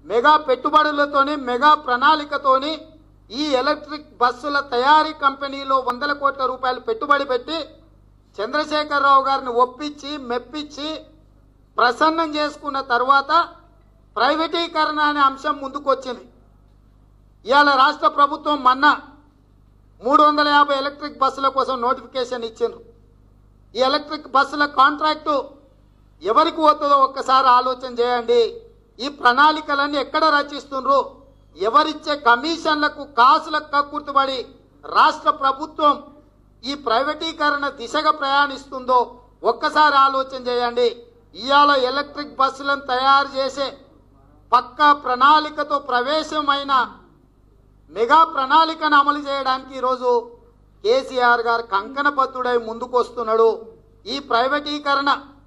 mega పెట్టుబడులతోని mega ప్రణాళికతోని ఈ electric బస్సుల తయారీ కంపెనీలో వందల కోట్ల రూపాయలు పెట్టుబడి పెట్టి చంద్రశేఖరరావు గారిని ఒప్పించి మెప్పించి ప్రసన్నం చేసుకున్న తర్వాత ప్రైవేటీకరణ అనే అంశం ముందుకొచ్చింది ఇవాళ రాష్ట్ర ప్రభుత్వం మొన్న మూడు వందల యాభై ఎలక్ట్రిక్ బస్సుల కోసం నోటిఫికేషన్ ఇచ్చిండ్రు ఈ ఎలక్ట్రిక్ బస్సుల కాంట్రాక్టు ఎవరికి పోతుందో ఒక్కసారి ఆలోచన చేయండి ఈ ప్రణాళికలన్నీ ఎక్కడ రచిస్తుండ్రు ఎవరిచ్చే కమిషన్లకు కాసులకు కక్కుర్తుబడి రాష్ట్ర ప్రభుత్వం ఈ ప్రైవేటీకరణ దిశగా ప్రయాణిస్తుందో ఒక్కసారి ఆలోచన చేయండి ఇవాళ ఎలక్ట్రిక్ బస్సులను తయారు చేసే పక్కా ప్రణాళికతో ప్రవేశమైన మెగా ప్రణాళికను అమలు చేయడానికి ఈరోజు కేసీఆర్ గారు కంకణబద్ధుడై ముందుకు వస్తున్నాడు ఈ ప్రైవేటీకరణ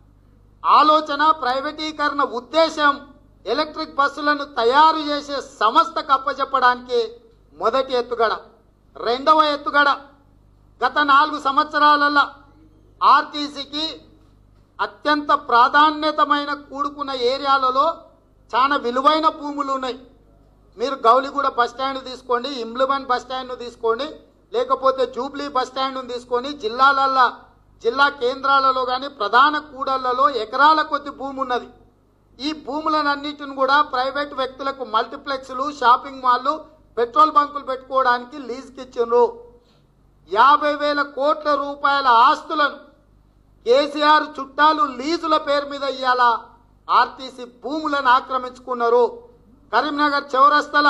ఆలోచన ప్రైవేటీకరణ ఉద్దేశం ఎలక్ట్రిక్ బస్సులను తయారు చేసే సంస్థకు అప్పచెప్పడానికి మొదటి ఎత్తుగడ రెండవ ఎత్తుగడ గత నాలుగు సంవత్సరాలలో ఆర్టీసీకి అత్యంత ప్రాధాన్యతమైన కూడుకున్న ఏరియాలలో చాలా విలువైన భూములు ఉన్నాయి మీరు గౌలిగూడ బస్ స్టాండ్ తీసుకోండి ఇమ్లిబన్ బస్ స్టాండ్ తీసుకోండి లేకపోతే జూబ్లీ బస్ స్టాండ్ తీసుకోండి జిల్లాలల్లో జిల్లా కేంద్రాలలో కానీ ప్రధాన కూడళ్లలో ఎకరాల కొద్ది భూమి ఉన్నది ఈ భూములన్నిటిని కూడా ప్రైవేట్ వ్యక్తులకు మల్టీప్లెక్స్లు షాపింగ్ మాల్లు పెట్రోల్ బంకులు పెట్టుకోవడానికి లీజుకి ఇచ్చిండ్రు యాభై వేల కోట్ల రూపాయల ఆస్తులను కేసీఆర్ చుట్టాలు లీజుల పేరు మీద ఇవాళ ఆర్టీసీ భూములను ఆక్రమించుకున్నారు కరీంనగర్ చౌరస్తల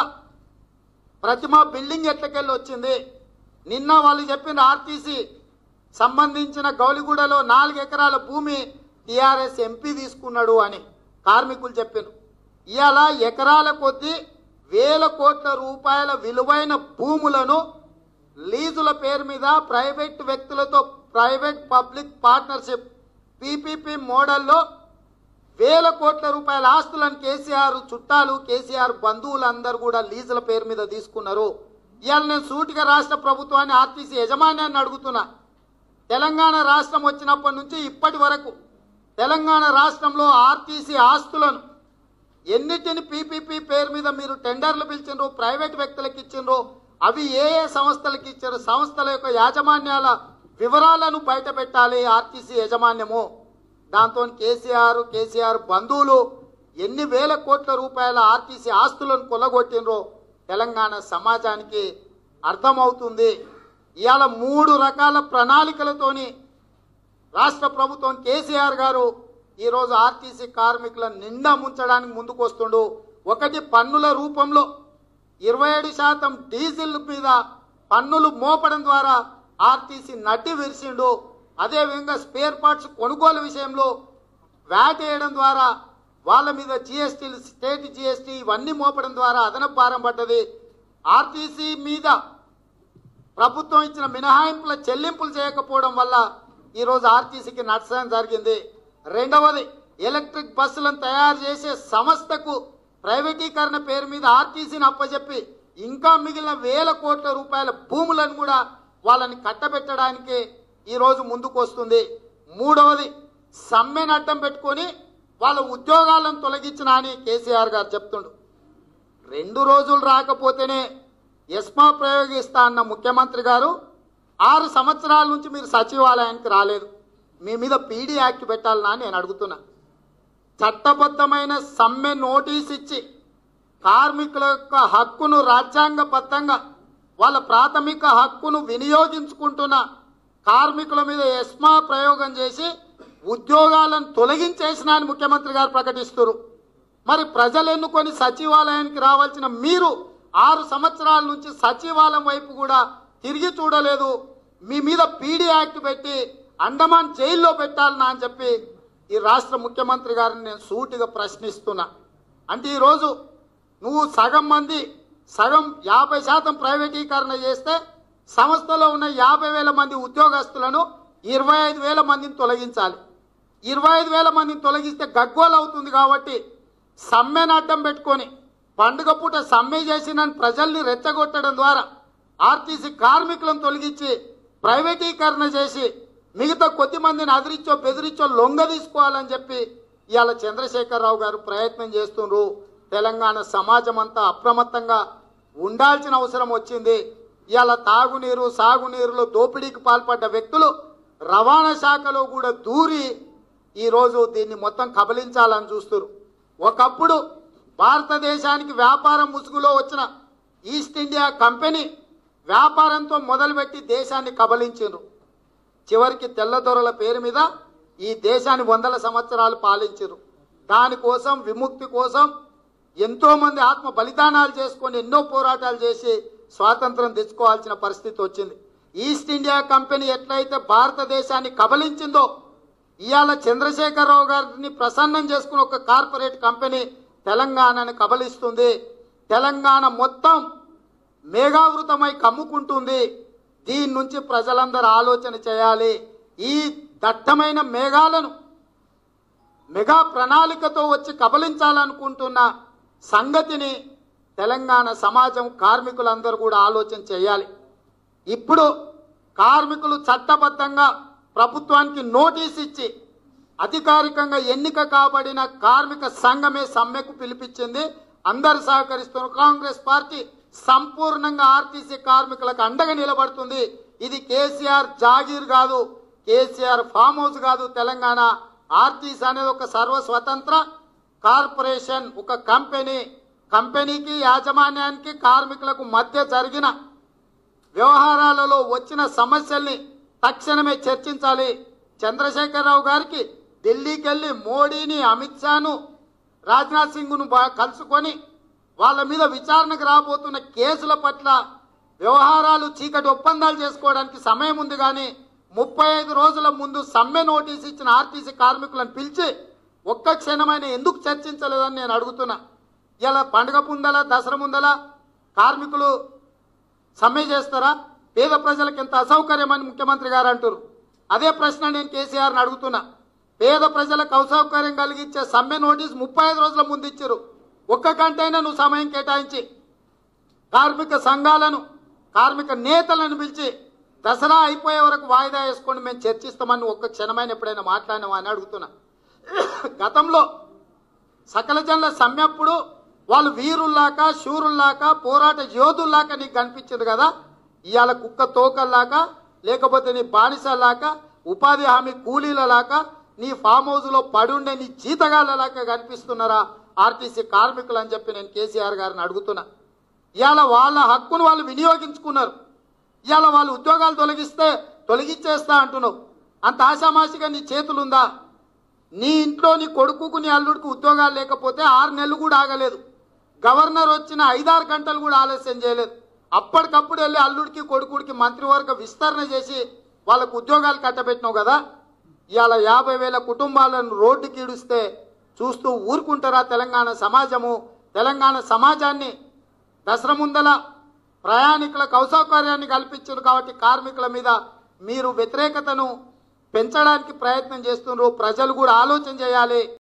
ప్రతిమ బిల్డింగ్ ఎట్లకెళ్ళి వచ్చింది నిన్న వాళ్ళు చెప్పిన ఆర్టీసీ సంబంధించిన గౌలిగూడలో నాలుగు ఎకరాల భూమి టీఆర్ఎస్ ఎంపీ తీసుకున్నాడు అని కార్మికులు చెప్పారు ఇవాళ ఎకరాల కొద్దీ వేల కోట్ల రూపాయల విలువైన భూములను లీజుల పేరు మీద ప్రైవేట్ వ్యక్తులతో ప్రైవేట్ పబ్లిక్ పార్ట్నర్షిప్ పీపీపీ మోడల్లో వేల కోట్ల రూపాయల ఆస్తులను కేసీఆర్ చుట్టాలు కేసీఆర్ బంధువులందరూ కూడా లీజుల పేరు మీద తీసుకున్నారు ఇవాళ నేను సూటిగా రాష్ట్ర ప్రభుత్వాన్ని ఆర్టీసీ యజమాన్యాన్ని అడుగుతున్నా తెలంగాణ రాష్ట్రం వచ్చినప్పటి నుంచి ఇప్పటి వరకు తెలంగాణ రాష్ట్రంలో ఆర్టీసీ ఆస్తులను ఎన్నిటిని పీపీపీ పేరు మీద మీరు టెండర్లు పిలిచిండ్రు ప్రైవేట్ వ్యక్తులకు ఇచ్చిండ్రు అవి ఏ ఏ సంస్థలకు ఇచ్చారు సంస్థల యొక్క యాజమాన్యాల వివరాలను బయట పెట్టాలి ఆర్టీసీ యజమాన్యము దాంతో కేసీఆర్ కేసీఆర్ బంధువులు ఎన్ని వేల కోట్ల రూపాయల ఆర్టీసీ ఆస్తులను కొల్లగొట్టినరో తెలంగాణ సమాజానికి అర్థమవుతుంది ఇవాళ మూడు రకాల ప్రణాళికలతోని రాష్ట్ర ప్రభుత్వం కేసీఆర్ గారు ఈరోజు ఆర్టీసీ కార్మికుల నిండా ముంచడానికి ముందుకు వస్తుండు ఒకటి పన్నుల రూపంలో ఇరవై ఏడు శాతం డీజిల్ మీద పన్నులు మోపడం ద్వారా ఆర్టీసీ నడ్డి విరిసిండు అదేవిధంగా స్పేర్ పార్ట్స్ కొనుగోలు విషయంలో వ్యాట్ వేయడం ద్వారా వాళ్ళ మీద జిఎస్టీలు స్టేట్ జిఎస్టీ ఇవన్నీ మోపడం ద్వారా అదనపు భారం పడ్డది ఆర్టీసీ మీద ప్రభుత్వం ఇచ్చిన మినహాయింపుల చెల్లింపులు చేయకపోవడం వల్ల ఈరోజు ఆర్టీసీకి నష్టం జరిగింది రెండవది ఎలక్ట్రిక్ బస్సులను తయారు చేసే సంస్థకు ప్రైవేటీకరణ పేరు మీద ఆర్టీసీని అప్పచెప్పి ఇంకా మిగిలిన వేల కోట్ల రూపాయల భూములను కూడా వాళ్ళని కట్టబెట్టడానికి ఈరోజు ముందుకు వస్తుంది మూడవది సమ్మెను అడ్డం పెట్టుకొని వాళ్ళ ఉద్యోగాలను తొలగించిన అని కేసీఆర్ గారు చెప్తుండు రెండు రోజులు రాకపోతేనే ఎస్మా ప్రయోగిస్తా అన్న ముఖ్యమంత్రి గారు ఆరు సంవత్సరాల నుంచి మీరు సచివాలయానికి రాలేదు మీ మీద పీడీ యాక్ట్ పెట్టాలనా అని నేను అడుగుతున్నా చట్టబద్ధమైన సమ్మె నోటీస్ ఇచ్చి కార్మికుల యొక్క హక్కును రాజ్యాంగబద్ధంగా వాళ్ళ ప్రాథమిక హక్కును వినియోగించుకుంటున్న కార్మికుల మీద ఎస్మా ప్రయోగం చేసి ఉద్యోగాలను తొలగించేసిన అని ముఖ్యమంత్రి గారు ప్రకటిస్తున్నారు మరి ప్రజలు ఎన్నుకొని సచివాలయానికి రావాల్సిన మీరు ఆరు సంవత్సరాల నుంచి సచివాలయం వైపు కూడా తిరిగి చూడలేదు మీ మీద పీడీ యాక్ట్ పెట్టి అండమాన్ జైల్లో పెట్టాలనా అని చెప్పి ఈ రాష్ట్ర ముఖ్యమంత్రి గారిని నేను సూటిగా ప్రశ్నిస్తున్నా అంటే ఈరోజు నువ్వు సగం మంది సగం యాభై శాతం ప్రైవేటీకరణ చేస్తే సంస్థలో ఉన్న యాభై వేల మంది ఉద్యోగస్తులను ఇరవై ఐదు వేల మందిని తొలగించాలి ఇరవై ఐదు వేల మందిని తొలగిస్తే గగ్గోలు అవుతుంది కాబట్టి సమ్మెను అడ్డం పెట్టుకొని పండుగ పూట సమ్మె చేసిన ప్రజల్ని రెచ్చగొట్టడం ద్వారా ఆర్టీసీ కార్మికులను తొలగించి ప్రైవేటీకరణ చేసి మిగతా కొద్ది మందిని అదిరిచ్చో బెదిరిచ్చో లొంగ తీసుకోవాలని చెప్పి ఇవాళ చంద్రశేఖరరావు గారు ప్రయత్నం చేస్తున్నారు తెలంగాణ సమాజం అంతా అప్రమత్తంగా ఉండాల్సిన అవసరం వచ్చింది ఇవాళ తాగునీరు సాగునీరులో దోపిడీకి పాల్పడ్డ వ్యక్తులు రవాణా శాఖలో కూడా దూరి ఈరోజు దీన్ని మొత్తం కబలించాలని చూస్తారు ఒకప్పుడు భారతదేశానికి వ్యాపారం ముసుగులో వచ్చిన ఈస్ట్ ఇండియా కంపెనీ వ్యాపారంతో మొదలుపెట్టి దేశాన్ని కబలించారు చివరికి తెల్లదొరల పేరు మీద ఈ దేశాన్ని వందల సంవత్సరాలు పాలించారు దానికోసం విముక్తి కోసం ఎంతో మంది ఆత్మ బలిదానాలు చేసుకొని ఎన్నో పోరాటాలు చేసి స్వాతంత్రం తెచ్చుకోవాల్సిన పరిస్థితి వచ్చింది ఈస్ట్ ఇండియా కంపెనీ ఎట్లయితే భారతదేశాన్ని కబలించిందో ఇవాళ చంద్రశేఖరరావు గారిని ప్రసన్నం చేసుకుని ఒక కార్పొరేట్ కంపెనీ తెలంగాణని కబలిస్తుంది తెలంగాణ మొత్తం మేఘావృతమై కమ్ముకుంటుంది దీని నుంచి ప్రజలందరూ ఆలోచన చేయాలి ఈ దట్టమైన మేఘాలను మెగా ప్రణాళికతో వచ్చి కబలించాలనుకుంటున్న సంగతిని తెలంగాణ సమాజం కార్మికులందరూ కూడా ఆలోచన చేయాలి ఇప్పుడు కార్మికులు చట్టబద్ధంగా ప్రభుత్వానికి నోటీస్ ఇచ్చి అధికారికంగా ఎన్నిక కాబడిన కార్మిక సంఘమే సమ్మెకు పిలిపించింది అందరు సహకరిస్తున్నారు కాంగ్రెస్ పార్టీ సంపూర్ణంగా ఆర్టీసీ కార్మికులకు అండగా నిలబడుతుంది ఇది కేసీఆర్ జాగీర్ కాదు కేసీఆర్ ఫామ్ హౌస్ కాదు తెలంగాణ ఆర్టీసీ అనేది ఒక సర్వ స్వతంత్ర కార్పొరేషన్ ఒక కంపెనీ కంపెనీకి యాజమాన్యానికి కార్మికులకు మధ్య జరిగిన వ్యవహారాలలో వచ్చిన సమస్యల్ని తక్షణమే చర్చించాలి చంద్రశేఖరరావు గారికి ఢిల్లీకి వెళ్ళి మోడీని అమిత్ షాను రాజ్నాథ్ సింగ్ను బా- కలుసుకొని వాళ్ళ మీద విచారణకు రాబోతున్న కేసుల పట్ల వ్యవహారాలు చీకటి ఒప్పందాలు చేసుకోవడానికి సమయం ఉంది కానీ ముప్పై ఐదు రోజుల ముందు సమ్మె నోటీస్ ఇచ్చిన ఆర్టీసీ కార్మికులను పిలిచి ఒక్క క్షణమైన ఎందుకు చర్చించలేదని నేను అడుగుతున్నా ఇలా పండుగ ముందల దసరా ముందల కార్మికులు సమ్మె చేస్తారా పేద ప్రజలకు ఎంత అసౌకర్యమని ముఖ్యమంత్రి గారు అంటారు అదే ప్రశ్న నేను కేసీఆర్ని అడుగుతున్నా పేద ప్రజలకు అసౌకర్యం కలిగించే సమ్మె నోటీస్ ముప్పై ఐదు రోజుల ముందు ఇచ్చారు ఒక్క గంటైనా నువ్వు సమయం కేటాయించి కార్మిక సంఘాలను కార్మిక నేతలను పిలిచి దసరా అయిపోయే వరకు వాయిదా వేసుకొని మేము చర్చిస్తామని ఒక్క క్షణమైన ఎప్పుడైనా మాట్లాడినామా అని అడుగుతున్నా గతంలో సకల జనుల సమ్మెప్పుడు వాళ్ళు వీరుల్లాక శూరుల్లాక పోరాట యోధుల్లాక నీకు కనిపించదు కదా ఇవాళ కుక్క తోకల్లాక లేకపోతే నీ బానిసలాక ఉపాధి హామీ కూలీలలాక నీ ఫామ్ హౌస్లో పడుండే నీ జీతగాళ్ళలాగా కనిపిస్తున్నారా ఆర్టీసీ కార్మికులు అని చెప్పి నేను కేసీఆర్ గారిని అడుగుతున్నా ఇవాళ వాళ్ళ హక్కును వాళ్ళు వినియోగించుకున్నారు ఇవాళ వాళ్ళు ఉద్యోగాలు తొలగిస్తే తొలగించేస్తా అంటున్నావు అంత ఆశామాషిగా నీ చేతులుందా నీ ఇంట్లో నీ కొడుకుకు నీ అల్లుడికి ఉద్యోగాలు లేకపోతే ఆరు నెలలు కూడా ఆగలేదు గవర్నర్ వచ్చిన ఐదారు గంటలు కూడా ఆలస్యం చేయలేదు అప్పటికప్పుడు వెళ్ళి అల్లుడికి కొడుకుడికి మంత్రివర్గ విస్తరణ చేసి వాళ్ళకు ఉద్యోగాలు కట్టబెట్టినావు కదా ఇవాళ యాభై వేల కుటుంబాలను రోడ్డుకి ఈడుస్తే చూస్తూ ఊరుకుంటారా తెలంగాణ సమాజము తెలంగాణ సమాజాన్ని దసరా ముందల ప్రయాణికులకు అసౌకర్యాన్ని కల్పించారు కాబట్టి కార్మికుల మీద మీరు వ్యతిరేకతను పెంచడానికి ప్రయత్నం చేస్తున్నారు ప్రజలు కూడా ఆలోచన చేయాలి